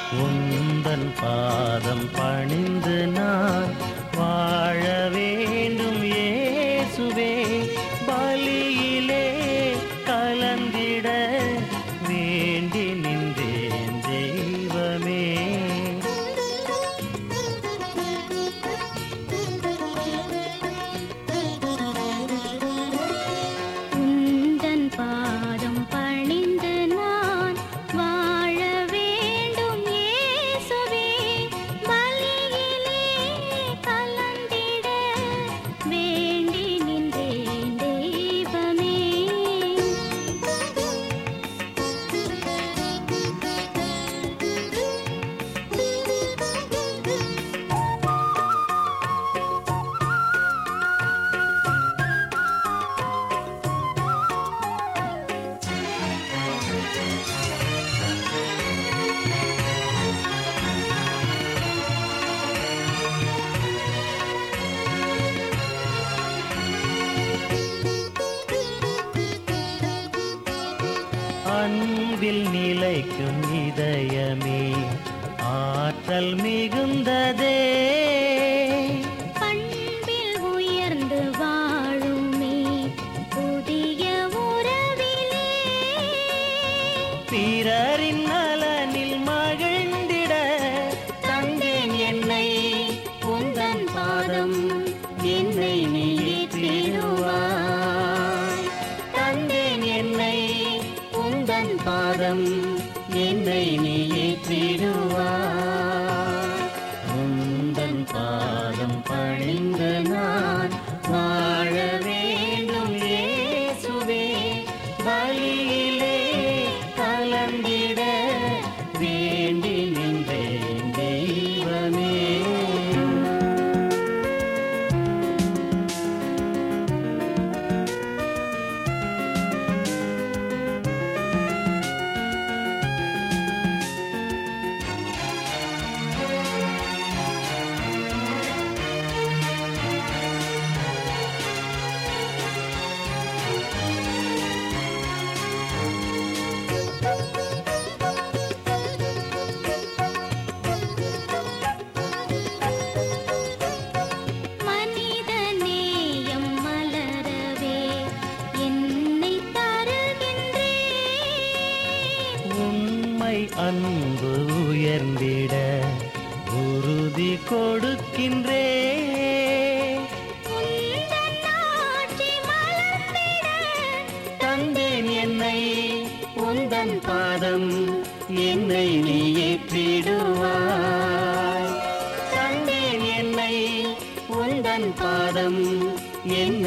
உந்தன் பாதம் பணிந்து நான் வாழ வேண்டும் இயேசுவே பலியிலே கலந்திட வேண்டி நின்றேன் தெய்வமே உந்தன் பாதம் பணிந்து நான் வாழ வேண்டும் இயேசுவே பலியிலே கலந்திட வேண்டி நின்றேன் தெய்வமே அன்பில் நிலைக்கும் இதயமே ஆற்றல் மிகுந்ததே பண்பில் உயர்ந்து வாழுமே புதிய உறவிலே பிறரின் நலனில் மகிழ்ந்திட தந்தேன் என்னை உந்தன் பாதம் என்னை நீ ஏற்றிடுவாய் தந்தேன் என்னை உந்தன் பாதம் என்னை நீ ஏற்றிடுவாய் உந்தன் பாதம் பணிந்து நான் வாழ வேண்டும் இயேசுவே பலியிலே கலந்திட வேண்டி நின்றேன் தெய்வமே மனித நேயம் மலரவே என்னை தருகின்றேன் உண்மை அன்பு உயர்ந்திட உறுதி கொடுக்கின்றே உந்தன் ஆட்சி மலர்ந்திட தந்தேன் என்னை உந்தன் பாதம் என்னை நீ ஏற்றிடுவாய் தந்தேன் என்னை உந்தன் பாதம் என்னை